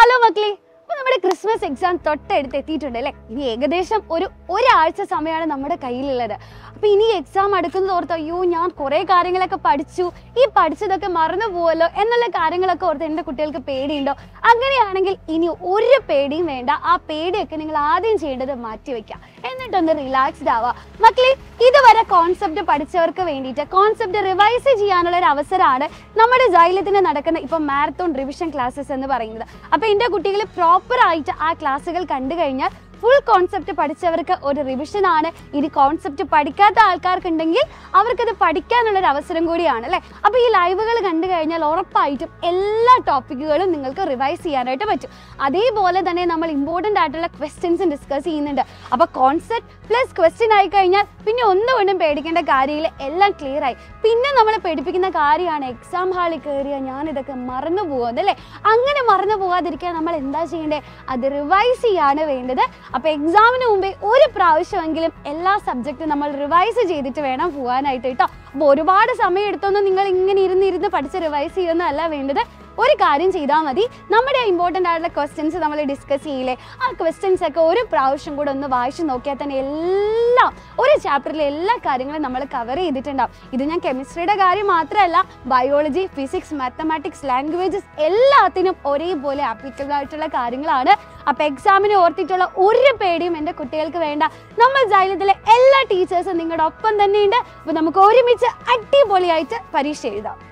hello മക്കളെ അപ്പൊ നമ്മുടെ ക്രിസ്മസ് എക്സാം തൊട്ടടുത്ത് എത്തിയിട്ടുണ്ട് അല്ലേ ഇനി ഏകദേശം ഒരു ഒരാഴ്ച സമയമാണ് നമ്മുടെ കയ്യിലുള്ളത് അപ്പൊ ഇനി എക്സാം അടുക്കുന്നത് ഓർത്ത് അയ്യോ ഞാൻ കുറെ കാര്യങ്ങളൊക്കെ പഠിച്ചു ഈ പഠിച്ചതൊക്കെ മറന്നു പോവല്ലോ എന്നുള്ള കാര്യങ്ങളൊക്കെ ഓർത്ത് എൻ്റെ കുട്ടികൾക്ക് പേടിയുണ്ടോ അങ്ങനെയാണെങ്കിൽ ഇനി ഒരു പേടിയും വേണ്ട ആ പേടിയൊക്കെ നിങ്ങൾ ആദ്യം ചെയ്യേണ്ടത് മാറ്റിവെക്കാം എന്നിട്ടൊന്ന് റിലാക്സ്ഡ് ആവാം മക്കളെ ഇതുവരെ കോൺസെപ്റ്റ് പഠിച്ചവർക്ക് വേണ്ടിയിട്ട് കോൺസെപ്റ്റ് റിവൈസ് ചെയ്യാനുള്ള ഒരു അവസരമാണ് നമ്മുടെ ജൈലത്തിന് നടക്കുന്ന ഇപ്പൊ മാരത്തോൺ റിവിഷൻ ക്ലാസ്സസ് എന്ന് പറയുന്നത് അപ്പൊ എൻ്റെ കുട്ടികൾ പ്രോപ്പർ ആയിട്ട് ആ ക്ലാസ്സുകൾ കണ്ടു കഴിഞ്ഞാൽ ഫുൾ കോൺസെപ്റ്റ് പഠിച്ചവർക്ക് ഒരു റിവിഷൻ ആണ് ഇനി കോൺസെപ്റ്റ് പഠിക്കാത്ത ആൾക്കാർക്കുണ്ടെങ്കിൽ അവർക്കത് പഠിക്കാനുള്ള ഒരു അവസരം കൂടിയാണ് അല്ലേ അപ്പോൾ ഈ ലൈവുകൾ കണ്ടു കഴിഞ്ഞാൽ ഉറപ്പായിട്ടും എല്ലാ ടോപ്പിക്കുകളും നിങ്ങൾക്ക് റിവൈസ് ചെയ്യാനായിട്ട് പറ്റും അതേപോലെ തന്നെ നമ്മൾ ഇമ്പോർട്ടൻ്റ് ആയിട്ടുള്ള ക്വസ്റ്റ്യൻസും ഡിസ്കസ് ചെയ്യുന്നുണ്ട് അപ്പോൾ കോൺസെപ്റ്റ് പ്ലസ് ക്വസ്റ്റ്യൻ ആയി കഴിഞ്ഞാൽ പിന്നെ ഒന്നുകൊണ്ടും പേടിക്കേണ്ട കാര്യമില്ല എല്ലാം ക്ലിയർ ആയി പിന്നെ നമ്മളെ പേടിപ്പിക്കുന്ന കാര്യമാണ് എക്സാം ഹാളിൽ കയറിയ ഞാൻ ഇതൊക്കെ മറന്നു പോകുന്നത് അല്ലേ അങ്ങനെ മറന്നു പോകാതിരിക്കാൻ നമ്മൾ എന്താ ചെയ്യേണ്ടത് അത് റിവൈസ് ചെയ്യാണ് വേണ്ടത് അപ്പോൾ എക്സാമിന് മുമ്പേ ഒരു പ്രാവശ്യമെങ്കിലും എല്ലാ സബ്ജക്റ്റും നമ്മൾ റിവൈസ് ചെയ്തിട്ട് വേണം പോകാനായിട്ട് കേട്ടോ അപ്പോൾ ഒരുപാട് സമയം എടുത്തൊന്നും നിങ്ങൾ ഇങ്ങനെ ഇരുന്ന് ഇരുന്ന് പഠിച്ച് റിവൈസ് ചെയ്യുന്നതല്ല വേണ്ടത് ഒരു കാര്യം ചെയ്താൽ മതി നമ്മുടെ ഇമ്പോർട്ടൻ്റ് ആയിട്ടുള്ള ക്വസ്റ്റ്യൻസ് നമ്മൾ ഡിസ്കസ് ചെയ്യില്ലേ ആ ക്വസ്റ്റ്യൻസ് ഒക്കെ ഒരു പ്രാവശ്യം കൂടെ ഒന്ന് വായിച്ച് നോക്കിയാൽ തന്നെ എല്ലാം ഒരു ചാപ്റ്ററിലെ എല്ലാ കാര്യങ്ങളും നമ്മൾ കവർ ചെയ്തിട്ടുണ്ടാവും ഇത് ഞാൻ കെമിസ്ട്രിയുടെ കാര്യം മാത്രമല്ല ബയോളജി ഫിസിക്സ് മാത്തമാറ്റിക്സ് ലാംഗ്വേജസ് എല്ലാത്തിനും ഒരേപോലെ ആപ്ലിക്കബിൾ ആയിട്ടുള്ള കാര്യങ്ങളാണ് അപ്പോൾ എക്സാമിന് ഓർത്തിട്ടുള്ള ഒരു പേടിയും എൻ്റെ കുട്ടികൾക്ക് വേണ്ട നമ്മൾ ജൈലത്തിലെ എല്ലാ ടീച്ചേഴ്സും നിങ്ങളുടെ ഒപ്പം തന്നെയുണ്ട് അപ്പോൾ നമുക്ക് ഒരുമിച്ച് അടിപൊളിയായിട്ട് പരീക്ഷ എഴുതാം